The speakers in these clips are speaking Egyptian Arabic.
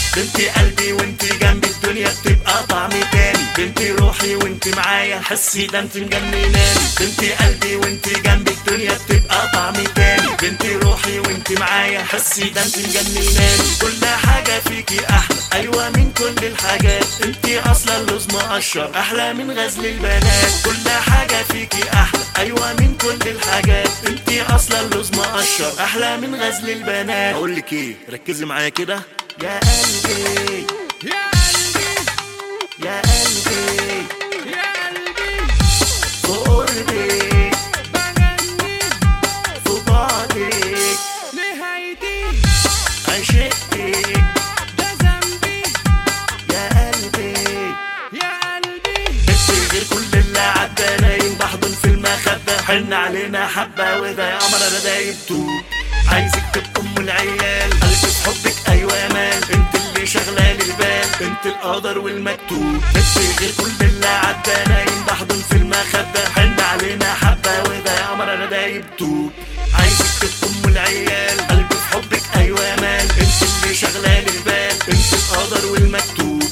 بنتي قلبي وانت جنبي الدنيا بتبقى طعم تاني بنتي روحي وانت معايا حسي ده انت مجنناني بنتي قلبي وانت جنبي الدنيا بتبقى طعم تاني بنتي روحي وانت معايا حسي ده انت مجنناني كل حاجة فيكي احلى ايوه من كل الحاجات انت اصلا لوز مقشر احلى من غزل البنات كل حاجة فيكي احلى ايوه من كل الحاجات انت اصلا لوز مقشر احلى من غزل البنات اقول لك ايه ركزي معايا كده يا قلبي يا قلبي يا قلبي يا قلبي في قربك بغني في بعدك نهايتي عشقتك ده ذنبي يا قلبي يا قلبي بنتي غير كل اللي عدى نايم بحضن في المخدة حن علينا حبة وده يا قمر انا دايب توب عايزك تبقى ام العيال قلبي في حبك ايوه يا مان انت اللي شغلالي البال انت القدر والمكتوب بنتي غير كل اللي عدى نايم بحضن في المخدة حن علينا حبة وده يا قمر انا دايب توب عايزك تبقى ام العيال قلبي في حبك ايوه يا مان انت اللي شغلالي البال انت القدر والمكتوب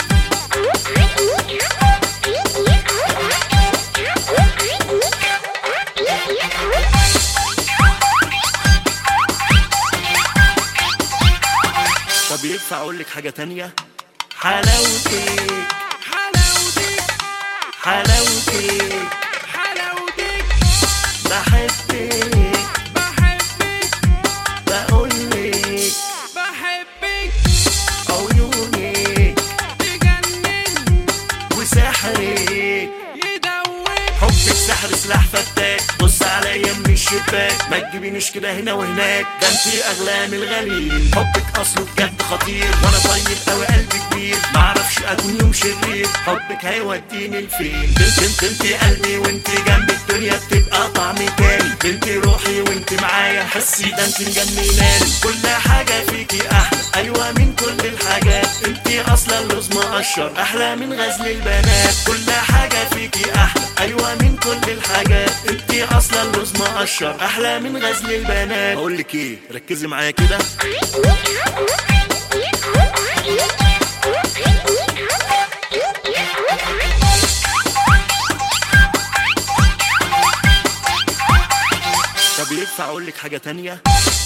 طب ينفع اقول لك حاجه تانية حلاوتك حلاوتك حلاوتك حلاوتك بحبك بحبك بقولك بحبك عيونك تجنن وسحرك يدوب حبك سحر سلاح فتاك بص عليا من الشباك ما تجيبينيش كده هنا وهناك ده انتي اغلى من الغاليين حبك اصله بجد خطير وانا طيب قوي قلبي كبير معرفش اكون يوم شرير حبك هيوديني لفين بنت انت انتي قلبي وانتي جنبي الدنيا بتبقى طعم تاني بنتي روحي وانتي معايا حسي ده انتي مجنناني كل حاجة فيكي احلى ايوه من كل الحاجات انتي اصلا لوز مقشر احلى من غزل البنات كل حاجة فيكي احلى ايوه من كل الحاجات انتي اصلا لوز مقشر احلى من غزل البنات اقول لك ايه ركزي معايا كده طب ينفع اقول لك حاجة تانية